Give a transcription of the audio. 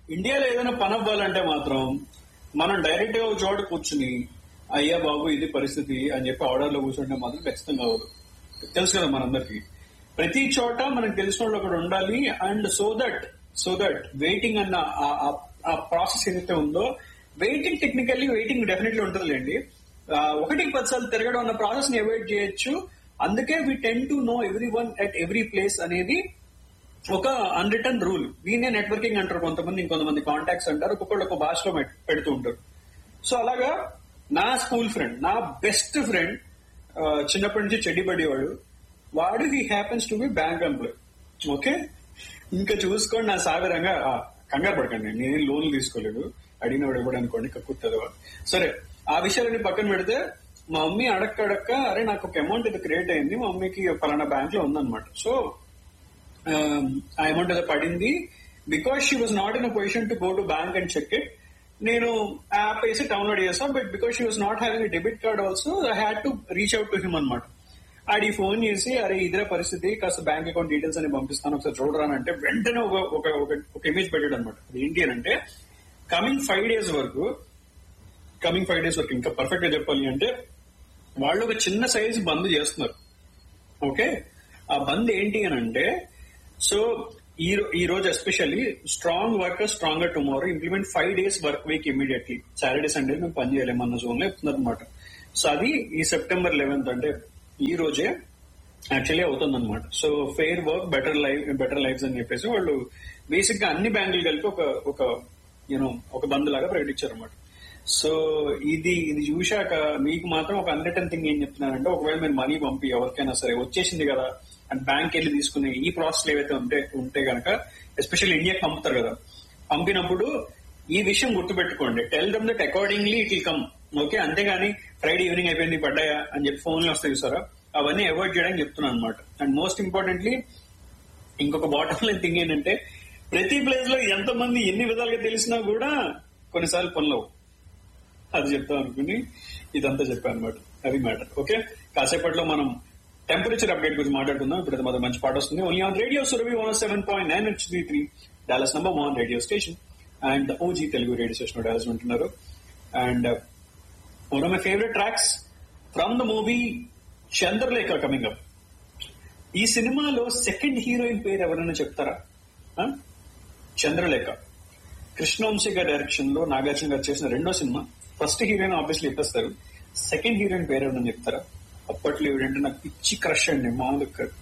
ఇండియాలో ఏదైనా పని అవ్వాలంటే మాత్రం మనం డైరెక్ట్ గా ఒక చోట కూర్చుని అయ్యా బాబు ఇది పరిస్థితి అని చెప్పి ఆర్డర్ లో కూర్చుంటే మాత్రం ఖచ్చితంగా అవ్వదు తెలుసు కదా మనందరికి ప్రతి చోట మనకు తెలిసిన వాళ్ళు ఒకటి ఉండాలి and so that so that waiting అన్న ఆ- ఆ- ఆ ప్రాసెస్ ఏదైతే ఉందో వెయిటింగ్ టెక్నికల్లీ వెయిటింగ్ డెఫినెట్లీ ఉంటుందిలేండి ఆ, ఒకటికి పదిసార్లు తిరగడం అన్న ప్రాసెస్ ని అవాయిడ్ చేయొచ్చు అందుకే we tend to know every one at every place అనేది ఒక అన్రిటర్న్ రూల్ దీన్నే నెట్వర్కింగ్ అంటారు కొంతమంది ఇంకొంతమంది కాంటాక్ట్స్ అంటారు ఒక్కొక్కళ్ళు ఒక భాషలో పెట్- పెడుతూ ఉంటారు సో అలాగా నా స్కూల్ ఫ్రెండ్ నా బెస్ట్ ఫ్రెండ్ చిన్నప్పటి నుంచి చెడ్డి పడేవాడు వాడు he happens to be bank employee okay ఇంకా చూసుకోండి నా సాగరంగా ఆ, కంగారు పడకండి నేనేం లోన్లు తీసుకోలేదు అడిగిన వాడు ఇవ్వడు అనుకోండి కక్కుతుంది వాడు సరే ఆ విషయాలన్నీ పక్కన పెడితే మా మమ్మీ అడక్క అడక్క అరే నాకు ఒక అమౌంట్ ఇది క్రియేట్ అయింది మా మమ్మీకి పలానా బ్యాంక్ లో ఉందన్నమాట సో ఆ అమౌంట్ ఏదో పడింది because she was not in a position to go to bank and check it నేను యాప్ వేసి డౌన్లోడ్ చేస్తాను but because she was not having debit card also I had to reach out to him అనమాట ఆడి phone చేసి అరే ఇదే పరిస్థితి కాస్త బ్యాంక్ అకౌంట్ డీటెయిల్స్ అని పంపిస్తాను ఒకసారి చూడరాను అంటే వెంటనే ఒక ఒక ఒక- ఒక ఇమేజ్ పెట్టాడు అనమాట అది ఏంటి అని అంటే కమింగ్ ఫైవ్ డేస్ వరకు కమింగ్ ఫైవ్ డేస్ వరకు ఇంకా పర్ఫెక్ట్ గా చెప్పాలి అంటే వాళ్ళు ఒక చిన్న సైజ్ బంద్ చేస్తున్నారు ఓకే ఆ బంద్ ఏంటి అని అంటే సో ఈ రో- ఈ రోజు especially strong worker stronger tomorrow implement five days work week immediately Saturday Sunday మేము పని చేయలేమన్న జోన్ లో చెప్తున్నారు అనమాట సో అది ఈ సెప్టెంబర్ లెవెన్త్ అంటే ఈ రోజే యాక్చువల్లీ అవుతుంది అనమాట so fair work better life better lives అని చెప్పేసి వాళ్ళు బేసిక్ గా అన్ని బ్యాంకులు కలిపి ఒక ఒక యూనో ఒక బంద్ లాగా ప్రకటించారు అనమాట సో ఇది ఇది చూశాక మీకు మాత్రం ఒక అన్రిటర్న్ థింగ్ ఏం చెప్తున్నానంటే ఒకవేళ మీరు మనీ పంపి ఎవరికైనా సరే వచ్చేసింది కదా అండ్ బ్యాంక్ వెళ్ళి తీసుకునే ఈ ప్రాసెస్ ఏవైతే ఉంటే ఉంటే గనక ఎస్పెషల్లీ ఇండియాకి పంపుతారు కదా పంపినప్పుడు ఈ విషయం గుర్తుపెట్టుకోండి tell them that accordingly it will come okay అంతేగాని ఫ్రైడే ఈవినింగ్ అయిపోయింది పడ్డాయా అని చెప్పి ఫోన్ లో వస్తాయి చూసారా అవన్నీ అవాయిడ్ చేయడానికి చెప్తున్నాను అనమాట అండ్ మోస్ట్ ఇంపార్టెంట్లీ ఇంకొక బాటమ్ లైన్ థింగ్ ఏంటంటే ప్రతి ప్లేస్ లో ఎంతమంది ఎన్ని విధాలుగా తెలిసినా కూడా కొన్నిసార్లు పనులవు అది చెప్తాం అనుకుని ఇదంతా చెప్పాను అనమాట అది మ్యాటర్ ఓకే కాసేపట్లో మనం టెంపరేచర్ అప్డేట్ గురించి మాట్లాడుకుందాం ఇప్పుడు మాత్రం మంచి పాట వస్తుంది only on radio Surabhi one seven point nine H three three Dallas number one radio station and OG Telugu radio station Dallas ఉంటున్నారు and one of my favourite tracks from the movie Chandralekha coming up ఈ సినిమాలో సెకండ్ హీరోయిన్ పేరు ఎవరైనా చెప్తారా ఆ? చంద్రలేఖ కృష్ణవంశీ గారి direction లో నాగార్జున గారు చేసిన రెండో సినిమా ఫస్ట్ హీరోయిన్ ఆబ్వియస్లీ చెప్పేస్తారు సెకండ్ హీరోయిన్ పేరు ఏమైనా చెప్తారా అప్పట్లో ఏమిటంటే నాకు పిచ్చి క్రష్ అండి మామూలు